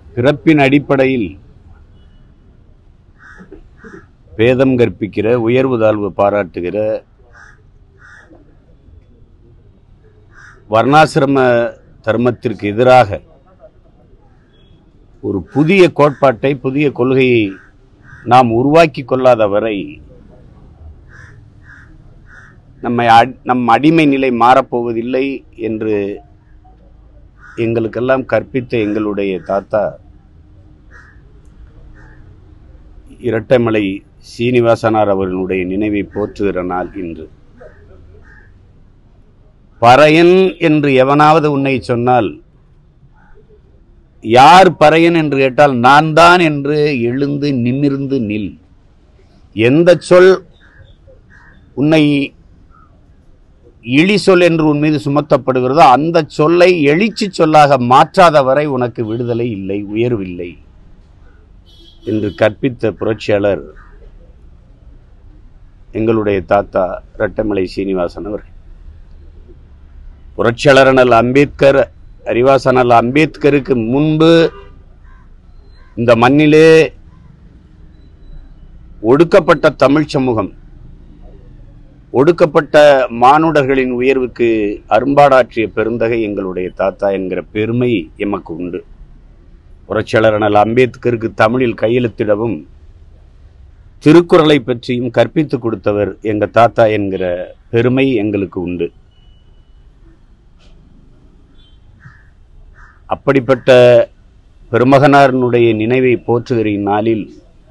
பிறப்பின் அடிப்படையில் வேதம் கற்பிக்கிற உயர்வு தாழ்வு பாராட்டுகிற வர்ணாசிரம தர்மத்திற்கு எதிராக ஒரு புதிய கோட்பாட்டை புதிய கொள்கையை நாம் உருவாக்கி கொள்ளாத வரை நம்மை அட்- நம் அடிமை நிலை மாறப்போவதில்லை என்று எங்களுக்கெல்லாம் கற்பித்த எங்களுடைய தாத்தா இரட்டைமலை சீனிவாசனார் அவர்களுடைய நினைவை போற்றுகிற நாள் இன்று பறையன் என்று எவனாவது உன்னை சொன்னால் யார் பறையன் என்று கேட்டால் நான் தான் என்று எழுந்து நிமிர்ந்து நில் எந்த சொல் உன்னை இழி சொல் என்று உன் மீது சுமத்தப்படுகிறதோ அந்த சொல்லை எழுச்சி சொல்லாக மாற்றாத வரை உனக்கு விடுதலை இல்லை உயர்வில்லை என்று கற்பித்த புரட்சியாளர் எங்களுடைய தாத்தா இரட்டமலை சீனிவாசன் அவர்கள் புரட்சியாளர் அண்ணல் அம்பேத்கர் அறிவாசனல் அம்பேத்கருக்கு முன்பு இந்த மண்ணிலே ஒடுக்கப்பட்ட தமிழ் சமூகம் ஒடுக்கப்பட்ட மானுடர்களின் உயர்வுக்கு அரும்பாடாற்றிய பெருந்தகை எங்களுடைய தாத்தா என்கிற பெருமை எமக்கு உண்டு புரட்சியாளர் அண்ணல் அம்பேத்கருக்கு தமிழில் கையெழுத்திடவும் திருக்குறளை பற்றியும் கற்பித்து கொடுத்தவர் எங்க தாத்தா என்கிற பெருமை எங்களுக்கு உண்டு அப்படிப்பட்ட பெருமகனாரனுடைய நினைவை போற்றுகிற இந்நாளில்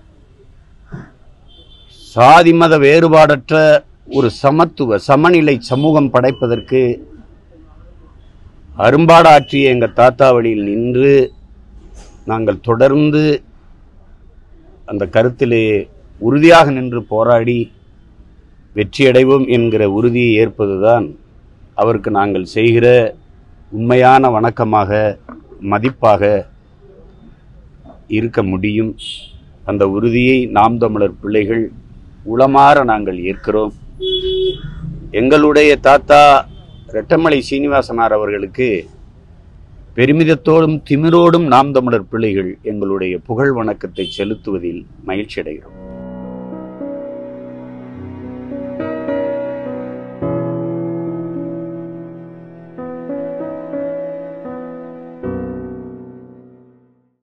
சாதி மத வேறுபாடற்ற ஒரு சமத்துவ சமநிலை சமூகம் படைப்பதற்கு அரும்பாடாற்றிய எங்க தாத்தா வழியில் நின்று நாங்கள் தொடர்ந்து அந்த கருத்திலே உறுதியாக நின்று போராடி வெற்றியடைவோம் என்கிற உறுதியை ஏற்பதுதான் அவருக்கு நாங்கள் செய்கிற உண்மையான வணக்கமாக மதிப்பாக இருக்க முடியும் அந்த உறுதியை நாம் தமிழர் பிள்ளைகள் உளமாற நாங்கள் ஏற்கிறோம் எங்களுடைய தாத்தா ரெட்டமலை சீனிவாசனார் அவர்களுக்கு பெருமிதத்தோடும் திமிரோடும் நாம் தமிழர் பிள்ளைகள் எங்களுடைய புகழ் வணக்கத்தை செலுத்துவதில் மகிழ்ச்சி அடைகிறோம்